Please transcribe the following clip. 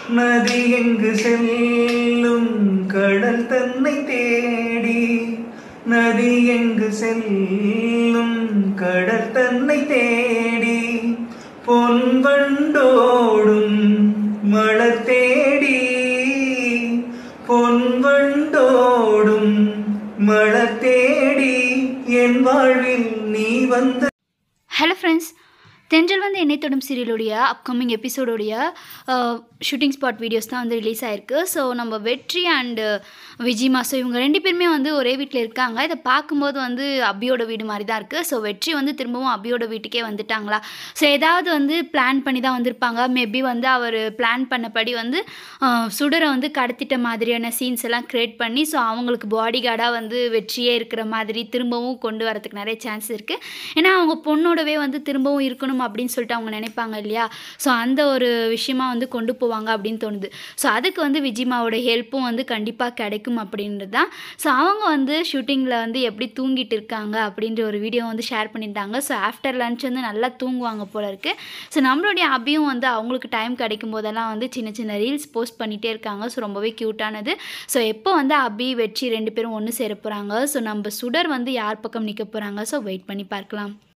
நதி எங்கு செல்லும் கடல் தன்னை தேடி நதி எங்கு செல்லும் கடல் தன்னை தேடி பொன்வண்டோடும் மலர் தேடி பொன்வண்டோடும் மலர் தேடி என் வாழ்வில் நீ வந்த ஹலோ ஃப்ரெண்ட்ஸ் தென்றல் வந்து என்னை தொடும் சீரியலுடைய அப்கமிங் எபிசோடோடைய ஷூட்டிங் ஸ்பாட் வீடியோஸ் தான் வந்து ரிலீஸ் ஆயிருக்கு ஸோ நம்ம வெற்றி அண்டு விஜய் மாசோ இவங்க ரெண்டு பேருமே வந்து ஒரே வீட்டில் இருக்காங்க இதை பார்க்கும்போது வந்து அபியோட வீடு மாதிரி தான் இருக்குது ஸோ வெற்றி வந்து திரும்பவும் அபியோட வீட்டுக்கே வந்துட்டாங்களா ஸோ ஏதாவது வந்து பிளான் பண்ணி தான் வந்திருப்பாங்க மேபி வந்து அவர் பிளான் பண்ணபடி வந்து அஹ், சுடரை வந்து கடத்திட்ட மாதிரியான சீன்ஸ் எல்லாம் க்ரியேட் பண்ணி ஸோ அவங்களுக்கு பாடி கார்டாக வந்து வெற்றியே இருக்கிற மாதிரி திரும்பவும் கொண்டு வரதுக்கு நிறைய சான்ஸ் இருக்குது ஏன்னா அவங்க பொண்ணோடவே வந்து திரும்பவும் இருக்கணும் அப்படின்னு சொல்லிட்டு அவங்க நினைப்பாங்க இல்லையா ஸோ அந்த ஒரு விஷயமா வந்து கொண்டு போவாங்க அப்படின்னு தோணுது ஸோ அதுக்கு வந்து விஜிமாவோட ஹெல்ப்பும் வந்து கண்டிப்பாக கிடைக்கும் அப்படின்றது தான் ஸோ அவங்க வந்து ஷூட்டிங்கில் வந்து எப்படி தூங்கிட்டு இருக்காங்க அப்படின்ற ஒரு வீடியோ வந்து ஷேர் பண்ணியிருந்தாங்க ஸோ ஆஃப்டர் லன்ச் வந்து நல்லா தூங்குவாங்க போல இருக்குது ஸோ நம்மளுடைய அபியும் வந்து அவங்களுக்கு டைம் கிடைக்கும் போதெல்லாம் வந்து சின்ன சின்ன ரீல்ஸ் போஸ்ட் பண்ணிகிட்டே இருக்காங்க ஸோ ரொம்பவே க்யூட்டானது ஸோ எப்போ வந்து அபி வெற்றி ரெண்டு பேரும் ஒன்று சேர போகிறாங்க ஸோ நம்ம சுடர் வந்து யார் பக்கம் நிற்க போகிறாங்க ஸோ வெயிட் பண்ணி பார்க்கலாம்